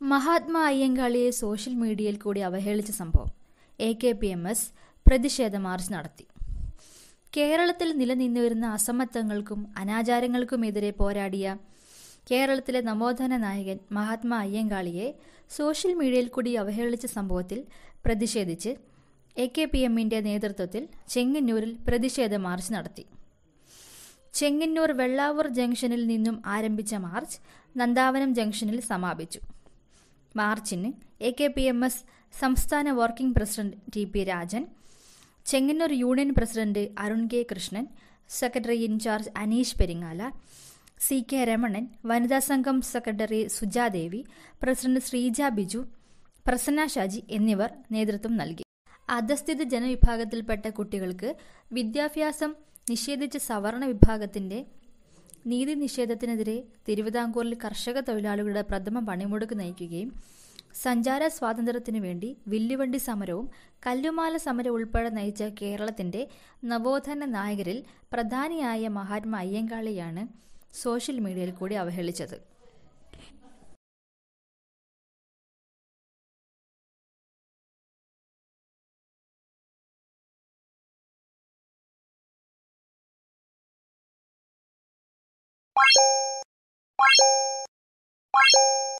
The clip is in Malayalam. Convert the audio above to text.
മഹാത്മാ അയ്യങ്കാളിയെ സോഷ്യൽ മീഡിയയിൽ കൂടി അവഹേളിച്ച സംഭവം A K P M S പ്രതിഷേധ മാർച്ച് നടത്തി കേരളത്തിൽ നിലനിന്നുവരുന്ന അസമത്വങ്ങൾക്കും അനാചാരങ്ങൾക്കുമെതിരെ പോരാടിയ കേരളത്തിലെ നവോത്ഥാന നായകൻ മഹാത്മാ അയ്യങ്കാളിയെ സോഷ്യൽ മീഡിയയിൽ കൂടി അവഹേളിച്ച സംഭവത്തിൽ പ്രതിഷേധിച്ച് എ കെ പി എമ്മിന്റെ നേതൃത്വത്തിൽ ചെങ്ങന്നൂരിൽ പ്രതിഷേധ മാർച്ച് നടത്തി ചെങ്ങന്നൂർ വെള്ളാവൂർ ജംഗ്ഷനിൽ നിന്നും ആരംഭിച്ച മാർച്ച് നന്ദാവനം ജംഗ്ഷനിൽ സമാപിച്ചു മാർച്ചിന് A K P M S സംസ്ഥാന working president T P Rajan Chengannur union president Arun K Krishnan secretary in charge Aneesh Peringala C K Ramanan വനിതാ സംഘം സെക്രട്ടറി സുജാദേവി പ്രസിഡന്റ് ശ്രീജ ബിജു പ്രസന്ന ഷാജി എന്നിവർ നേതൃത്വം നൽകി അധസ്ഥിത ജനവിഭാഗത്തിൽപ്പെട്ട കുട്ടികൾക്ക് വിദ്യാഭ്യാസം നിഷേധിച്ച സവർണ വിഭാഗത്തിന്റെ നീതി നിഷേധത്തിനെതിരെ തിരുവിതാംകൂറിൽ കർഷക തൊഴിലാളികളുടെ പ്രഥമ പണിമുടക്ക് നയിക്കുകയും സഞ്ചാര സ്വാതന്ത്ര്യത്തിനു വേണ്ടി വില്ലുവണ്ടി സമരവും കല്ലുമാല സമരം ഉൾപ്പെടെ നയിച്ച കേരളത്തിന്റെ നവോത്ഥാന നായകരിൽ പ്രധാനിയായ മഹാത്മാ അയ്യങ്കാളിയാണ് സോഷ്യൽ മീഡിയയിൽ കൂടി അവഹേളിച്ചത് Thank you.